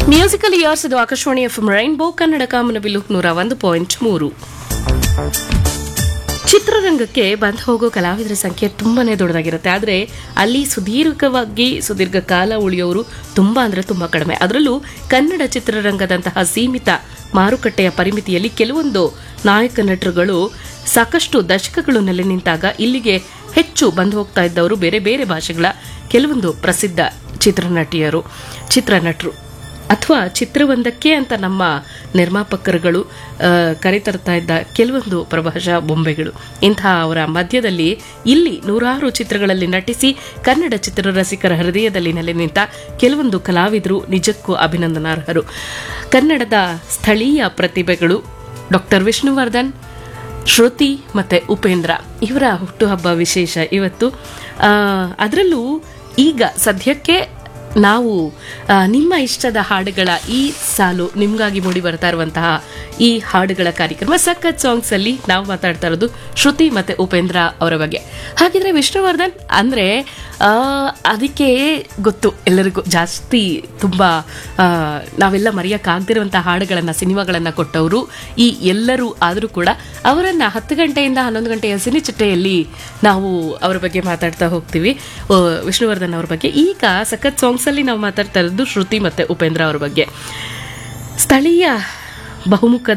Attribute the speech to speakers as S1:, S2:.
S1: musical years ಇದು Akashvani F rainbow Kannada ಕಾಮನಬಿಲ್ಲು ನೂರ ಒಂದು ಪಾಯಿಂಟ್ ಮೂರು ಚಿತ್ರರಂಗಕ್ಕೆ ಬಂದು ಹೋಗೋ ಕಲಾವಿದರ ಸಂಖ್ಯೆ ತುಂಬಾನೇ ದೊಡ್ಡದಾಗಿರುತ್ತೆ ಆದರೆ ಅಲ್ಲಿ ಸುದೀರ್ಘವಾಗಿ ಸುದೀರ್ಘ ಕಾಲ ಉಳಿಯೋರು ತುಂಬಾ ಅಂದ್ರೆ ತುಂಬಾ ಕಡಿಮೆ ಅದರಲ್ಲೂ ಕನ್ನಡ ಚಿತ್ರರಂಗದಂತಹ ಸೀಮಿತ ಮಾರುಕಟ್ಟೆಯ ಪರಿಮಿತಿಯಲ್ಲಿ ಕೆಲವೊಂದು ನಾಯಕ ನಟರುಗಳು ಸಾಕಷ್ಟು ದಶಕಗಳು ನೆಲೆ ನಿಂತಾಗ ಇಲ್ಲಿಗೆ ಹೆಚ್ಚು ಬಂದು ಹೋಗ್ತಾ ಇದ್ದವರು ಬೇರೆ ಬೇರೆ ಭಾಷೆಗಳ ಕೆಲವೊಂದು ಪ್ರಸಿದ್ಧ ಚಿತ್ರನಟಿಯರು ಚಿತ್ರನಟರು ಅಥವಾ ಚಿತ್ರವೊಂದಕ್ಕೆ ಅಂತ ನಮ್ಮ ನಿರ್ಮಾಪಕರುಗಳು ಆ, ಕರೆತರ್ತಾ ಇದ್ದ ಕೆಲವೊಂದು ಪ್ರಭಾಷಾ ಬೊಂಬೆಗಳು ಇಂತಹ ಅವರ ಮಧ್ಯದಲ್ಲಿ ಇಲ್ಲಿ ನೂರಾರು ಚಿತ್ರಗಳಲ್ಲಿ ನಟಿಸಿ ಕನ್ನಡ ಚಿತ್ರರಸಿಕರ ಹೃದಯದಲ್ಲಿ ನೆಲೆ ನಿಂತ ಕೆಲವೊಂದು ಕಲಾವಿದರು ನಿಜಕ್ಕೂ ಅಭಿನಂದನಾರ್ಹರು ಕನ್ನಡದ ಸ್ಥಳೀಯ ಪ್ರತಿಭೆಗಳು ಡಾಕ್ಟರ್ ವಿಷ್ಣುವರ್ಧನ್ ಶ್ರುತಿ ಮತ್ತೆ ಉಪೇಂದ್ರ ಇವರ ಹುಟ್ಟುಹಬ್ಬ ವಿಶೇಷ ಇವತ್ತು ಆ, ಅದರಲ್ಲೂ ಈಗ ಸದ್ಯಕ್ಕೆ ನಾವು ಆ, ನಿಮ್ಮ ಇಷ್ಟದ ಹಾಡುಗಳ ಈ ಸಾಲು ನಿಮ್ಗಾಗಿ ಮೂಡಿ ಬರ್ತಾ ಇರುವಂತಹ ಈ ಹಾಡುಗಳ ಕಾರ್ಯಕ್ರಮ ಸಖತ್ ಸಾಂಗ್ಸ್ ಅಲ್ಲಿ ನಾವು ಮಾತಾಡ್ತಾ ಇರೋದು ಶ್ರುತಿ ಮತ್ತೆ ಉಪೇಂದ್ರ ಅವರ ಬಗ್ಗೆ ಹಾಗಿದ್ರೆ ವಿಷ್ಣುವರ್ಧನ್ ಅಂದ್ರೆ ಆ, ಅದಕ್ಕೆ ಗೊತ್ತು ಎಲ್ಲರಿಗೂ ಜಾಸ್ತಿ ತುಂಬಾ ಆ, ನಾವೆಲ್ಲ ಮರೆಯಕ್ಕಾಗದಿರುವಂತಹ ಹಾಡುಗಳನ್ನ ಸಿನಿಮಾಗಳನ್ನ ಕೊಟ್ಟವರು ಈ ಎಲ್ಲರೂ ಆದರೂ ಕೂಡ ಅವರನ್ನ ಹತ್ತು ಗಂಟೆಯಿಂದ ಹನ್ನೊಂದು ಗಂಟೆಯ ಸಿನಿಚಿಟ್ಟೆಯಲ್ಲಿ ನಾವು ಅವರ ಬಗ್ಗೆ ಮಾತಾಡ್ತಾ ಹೋಗ್ತೀವಿ ಆ, ವಿಷ್ಣುವರ್ಧನ್ ಅವ್ರ ಬಗ್ಗೆ ಈಗ ಸಖತ್ ಸಾಂಗ್ಸ್ ಅಲ್ಲಿ ನಾವು ಮಾತಾಡ್ತಾ ಇರೋದು ಶ್ರುತಿ ಮತ್ತೆ ಉಪೇಂದ್ರ ಅವ್ರ ಬಗ್ಗೆ ಸ್ಥಳೀಯ ಬಹುಮುಖ